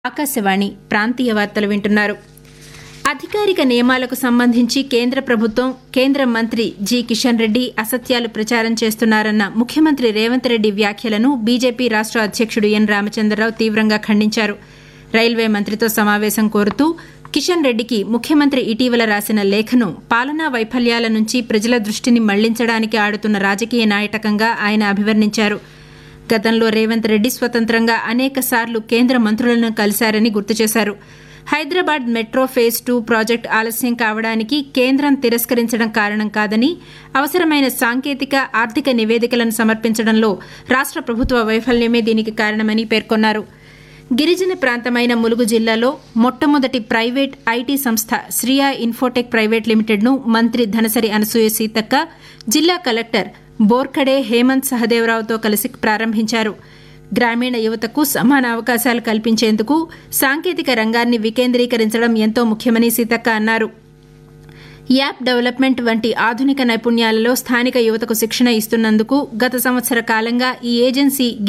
ఆకాశవాణి ప్రాంతీయ వార్తలు వింటున్నారు అధికారిక నియమాలకు సంబంధించి కేంద్ర ప్రభుత్వం కేంద్ర మంత్రి జి కిషన్ రెడ్డి అసత్యాలు ప్రచారం చేస్తున్నారన్న ముఖ్యమంత్రి రేవంత్ రెడ్డి వ్యాఖ్యలను బీజేపీ రాష్ట అధ్యక్షుడు ఎన్ రామచంద్రరావు తీవ్రంగా ఖండించారు రైల్వే మంత్రితో సమావేశం కోరుతూ కిషన్ రెడ్డికి ముఖ్యమంత్రి ఇటీవల రాసిన లేఖను పాలనా వైఫల్యాల నుంచి ప్రజల దృష్టిని మళ్లించడానికి ఆడుతున్న రాజకీయ నాటకంగా ఆయన అభివర్ణించారు గతంలో రేవంత్ రెడ్డి స్వతంత్రంగా అనేక సార్లు కేంద్ర మంత్రులను కలిశారని గుర్తు చేశారు Hyderabad metro phase two project ఆలస్యం కావడానికి కేంద్రం తిరస్కరించడం కారణం కాదని అవసరమైన సాంకేతిక ఆర్థిక నివేదికలను సమర్పించడంలో రాష్ట ప్రభుత్వ వైఫల్యమే దీనికి కారణమని పేర్కొన్నారు గిరిజన ప్రాంతమైన ములుగు జిల్లాలో మొట్టమొదటి ప్రైవేట్ ఐటీ సంస్థ శ్రియా ఇన్ఫోటెక్ ప్రైవేట్ లిమిటెడ్ను మంత్రి ధనసరి అనసూయ సీతక్క జిల్లా కలెక్టర్ బోర్ఖడే హేమంత్ సహదేవరావుతో కలిసి ప్రారంభించారు గ్రామీణ యువతకు సమాన అవకాశాలు కల్పించేందుకు సాంకేతిక రంగాన్ని వికేంద్రీకరించడం ఎంతో ముఖ్యమని సీతక్క అన్నారు యాప్ డెవలప్మెంట్ వంటి ఆధునిక నైపుణ్యాలలో స్థానిక యువతకు శిక్షణ ఇస్తున్నందుకు గత సంవత్సర కాలంగా ఈ ఏజెన్సీ